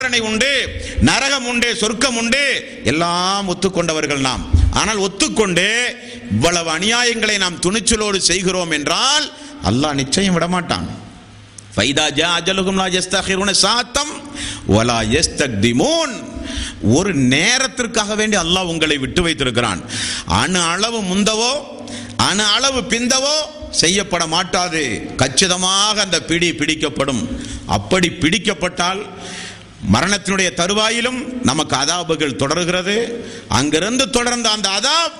தண்டனை உண்டு நரகம் உண்டு சொர்க்கம் உண்டு எல்லாம் ஒத்துக்கொண்டவர்கள் நாம் ஆனால் ஒத்துக்கொண்டு இவ்வளவு அநியாயங்களை நாம் துணிச்சலோடு செய்கிறோம் என்றால் அல்லாஹ் நிச்சயம் விடமாட்டான் ஃபைதா ஜா அஜலுகும் லா யஸ்தகிருன சாத்தம் வலா யஸ்தக்திமூன் ஒரு நேரத்திற்காக வேண்டி அல்லாஹ் உங்களை விட்டு வைத்திருக்கிறான் அணு அளவு முந்தவோ அணு அளவு பிந்தவோ செய்யப்பட மாட்டாது கச்சிதமாக அந்த பிடி பிடிக்கப்படும் அப்படி பிடிக்கப்பட்டால் மரணத்தினுடைய தருவாயிலும் நமக்கு அதாபுகள் தொடர்கிறது அங்கிருந்து தொடர்ந்த அந்த அதாப்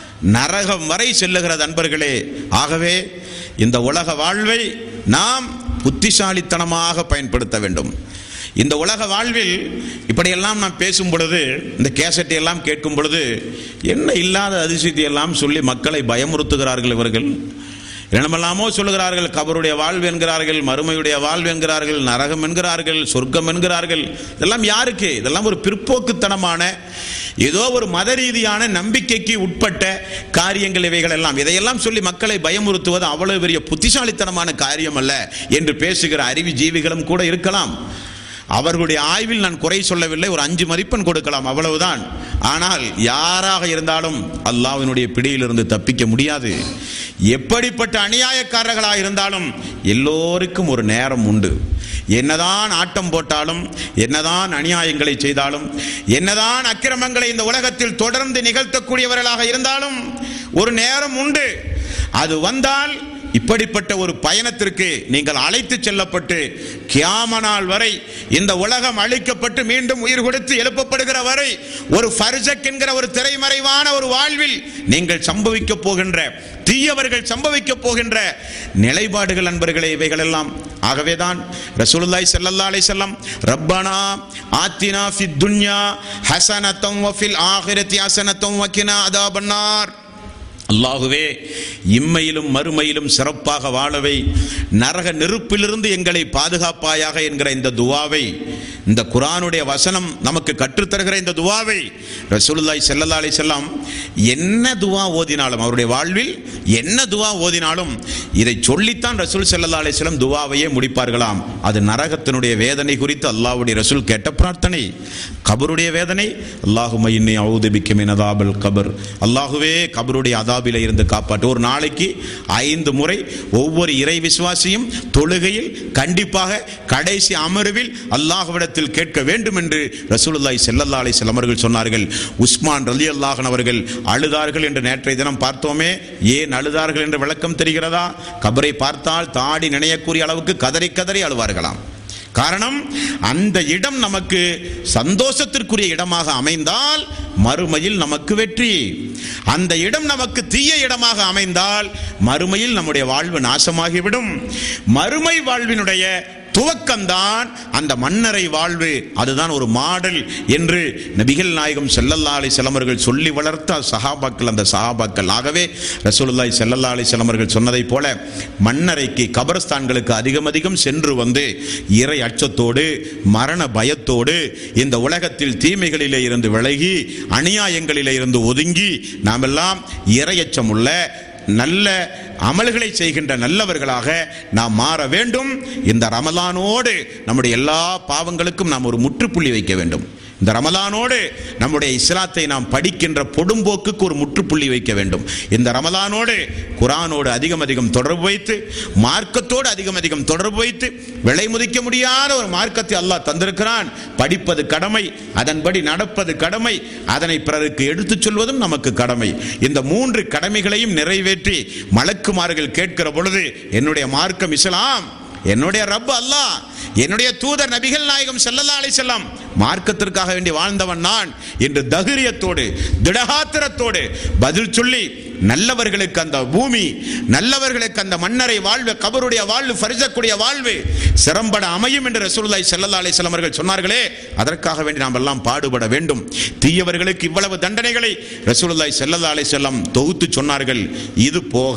நரகம் வரை செல்லுகிறது அன்பர்களே ஆகவே இந்த உலக வாழ்வை நாம் புத்திசாலித்தனமாக பயன்படுத்த வேண்டும் இந்த உலக வாழ்வில் இப்படியெல்லாம் நாம் பேசும் பொழுது இந்த கேசட்டை எல்லாம் கேட்கும் பொழுது என்ன இல்லாத அதிசயத்தை எல்லாம் சொல்லி மக்களை பயமுறுத்துகிறார்கள் இவர்கள் என்னமெல்லாமோ சொல்லுகிறார்கள் கபருடைய வாழ்வு என்கிறார்கள் மறுமையுடைய வாழ்வு என்கிறார்கள் நரகம் என்கிறார்கள் சொர்க்கம் என்கிறார்கள் இதெல்லாம் யாருக்கு இதெல்லாம் ஒரு பிற்போக்குத்தனமான ஏதோ ஒரு மத ரீதியான நம்பிக்கைக்கு உட்பட்ட காரியங்கள் இவைகள் எல்லாம் இதையெல்லாம் சொல்லி மக்களை பயமுறுத்துவது அவ்வளவு பெரிய புத்திசாலித்தனமான காரியம் அல்ல என்று பேசுகிற அறிவு ஜீவிகளும் கூட இருக்கலாம் அவர்களுடைய ஆய்வில் நான் குறை சொல்லவில்லை ஒரு அஞ்சு மதிப்பெண் கொடுக்கலாம் அவ்வளவுதான் ஆனால் யாராக இருந்தாலும் அல்லாஹ்வினுடைய பிடியிலிருந்து தப்பிக்க முடியாது எப்படிப்பட்ட அநியாயக்காரர்களாக இருந்தாலும் எல்லோருக்கும் ஒரு நேரம் உண்டு என்னதான் ஆட்டம் போட்டாலும் என்னதான் அநியாயங்களை செய்தாலும் என்னதான் அக்கிரமங்களை இந்த உலகத்தில் தொடர்ந்து நிகழ்த்தக்கூடியவர்களாக இருந்தாலும் ஒரு நேரம் உண்டு அது வந்தால் இப்படிப்பட்ட ஒரு பயணத்திற்கு நீங்கள் அழைத்து செல்லப்பட்டு கியாம நாள் வரை இந்த உலகம் அழிக்கப்பட்டு மீண்டும் உயிர் கொடுத்து எழுப்பப்படுகிற வரை ஒரு ஃபர்ஜக் என்கிற ஒரு திரைமறைவான ஒரு வாழ்வில் நீங்கள் சம்பவிக்க போகின்ற தீயவர்கள் சம்பவிக்க போகின்ற நிலைப்பாடுகள் நண்பர்களே இவைகள் எல்லாம் ஆகவேதான் ரசூலுல்லாஹி ஸல்லல்லாஹு அலைஹி வஸல்லம் ரப்பனா ஆத்தினா ஃபித் துன்யா ஹஸனத்தம் வஃபில் ஆகிரத்தி ஹஸனத்தம் வகினா அதாபன்னார் அல்லாஹுவே இம்மையிலும் மறுமையிலும் சிறப்பாக வாழவை நரக நெருப்பிலிருந்து எங்களை பாதுகாப்பாயாக என்கிற இந்த துவாவை இந்த குரானுடைய வசனம் நமக்கு கற்றுத்தருகிற இந்த துவாவை ரசூலுல்லாஹி ஸல்லல்லாஹு அலைஹி வஸல்லம் என்ன துவா ஓதினாலும் அவருடைய வாழ்வில் என்ன துவா ஓதினாலும் இதை சொல்லித்தான் ரசூல் ஸல்லல்லாஹு அலைஹி வஸல்லம் துவாவையே முடிப்பார்களாம் அது நரகத்தினுடைய வேதனை குறித்து அல்லாஹ்வுடைய ரசூல் கேட்ட பிரார்த்தனை கபருடைய வேதனை அல்லாஹும இன்னி அவுது பிக்க மின் அதாபல் கபர் அல்லாஹுவே கபருடைய அதாபில இருந்து காப்பாற்று ஒரு நாளைக்கு ஐந்து முறை ஒவ்வொரு இறை விசுவாசியும் தொழுகையில் கண்டிப்பாக கடைசி அமர்வில் அல்லாஹ்விடத்தில் கேட்க வேண்டும் என்று ரசூலுல்லாஹி ஸல்லல்லாஹு அலைஹி வஸல்லம் அவர்கள் சொன்னார்கள் உஸ்மான் ரலியல்லாஹு அவர்கள் அழுதார்கள் என்று நேற்றைய தினம் பார்த்தோமே ஏன் அழுதார்கள் என்று விளக்கம் தெரிகிறதா கபரை பார்த்தால் தாடி நினையக்கூடிய அளவுக்கு கதறி கதறி அழுவார்களாம் காரணம் அந்த இடம் நமக்கு சந்தோஷத்திற்குரிய இடமாக அமைந்தால் மறுமையில் நமக்கு வெற்றி அந்த இடம் நமக்கு தீய இடமாக அமைந்தால் மறுமையில் நம்முடைய வாழ்வு நாசமாகிவிடும் மறுமை வாழ்வினுடைய துவக்கம்தான் அந்த மன்னரை வாழ்வு அதுதான் ஒரு மாடல் என்று நபிகள் நாயகம் செல்லல்லா அலி செல்லமர்கள் சொல்லி வளர்த்த சஹாபாக்கள் அந்த சஹாபாக்கள் ஆகவே ரசூலுல்லாய் செல்லல்லா அலி செல்லமர்கள் சொன்னதைப் போல மன்னரைக்கு கபரஸ்தான்களுக்கு அதிகம் அதிகம் சென்று வந்து இறை அச்சத்தோடு மரண பயத்தோடு இந்த உலகத்தில் தீமைகளிலே இருந்து விலகி அநியாயங்களிலே இருந்து ஒதுங்கி நாமெல்லாம் இரையச்சம் உள்ள நல்ல அமல்களை செய்கின்ற நல்லவர்களாக நாம் மாற வேண்டும் இந்த ரமலானோடு நம்முடைய எல்லா பாவங்களுக்கும் நாம் ஒரு முற்றுப்புள்ளி வைக்க வேண்டும் இந்த ரமலானோடு நம்முடைய இஸ்லாத்தை நாம் படிக்கின்ற பொடும்போக்குக்கு ஒரு முற்றுப்புள்ளி வைக்க வேண்டும் இந்த ரமலானோடு குரானோடு அதிகம் அதிகம் தொடர்பு வைத்து மார்க்கத்தோடு அதிகம் அதிகம் தொடர்பு வைத்து விலை முதிக்க முடியாத ஒரு மார்க்கத்தை அல்லாஹ் தந்திருக்கிறான் படிப்பது கடமை அதன்படி நடப்பது கடமை அதனை பிறருக்கு எடுத்துச் சொல்வதும் நமக்கு கடமை இந்த மூன்று கடமைகளையும் நிறைவேற்றி மலக்குமார்கள் கேட்கிற பொழுது என்னுடைய மார்க்கம் இஸ்லாம் என்னுடைய ரப் அல்லாஹ் என்னுடைய தூதர் நபிகள் நாயகம் ஸல்லல்லாஹு அலைஹி வஸல்லம் மார்க்கத்திற்காக வேண்டி வாழ்ந்தவன் நான் என்று தகிரியத்தோடு திடகாத்திரத்தோடு பதில் சொல்லி நல்லவர்களுக்கு அந்த பூமி நல்லவர்களுக்கு அந்த மன்னரை வாழ்வு கபருடைய வாழ்வு ஃபரிஜக்குடைய வாழ்வு சிறம்பட அமையும் என்று ரசூலுல்லாஹி ஸல்லல்லாஹு அலைஹி வஸல்லம் அவர்கள் சொன்னார்களே அதற்காக வேண்டி நாம் எல்லாம் பாடுபட வேண்டும் தீயவர்களுக்கு இவ்வளவு தண்டனைகளை ரசூலுல்லாஹி ஸல்லல்லாஹு அலைஹி வஸல்லம் தொகுத்து சொன்னார்கள் இது போக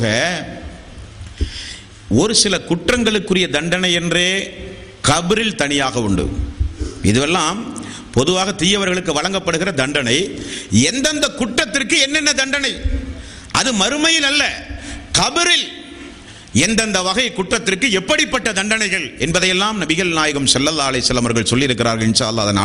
ஒரு சில குற்றங்களுக்குரிய தண்டனை என்றே கபரில் தனியாக உண்டு இதுவெல்லாம் பொதுவாக தீயவர்களுக்கு வழங்கப்படுகிற தண்டனை எந்தெந்த குற்றத்திற்கு என்னென்ன தண்டனை அது மறுமையில் அல்ல கபரில் எந்தெந்த வகை குற்றத்திற்கு எப்படிப்பட்ட தண்டனைகள் என்பதையெல்லாம் நபிகள் நாயகம் ஸல்லல்லாஹு அலைஹி வஸல்லம் அவர்கள் சொல்லியிருக்கிறார்கள் இன்ஷா அல்லாஹ் அதன்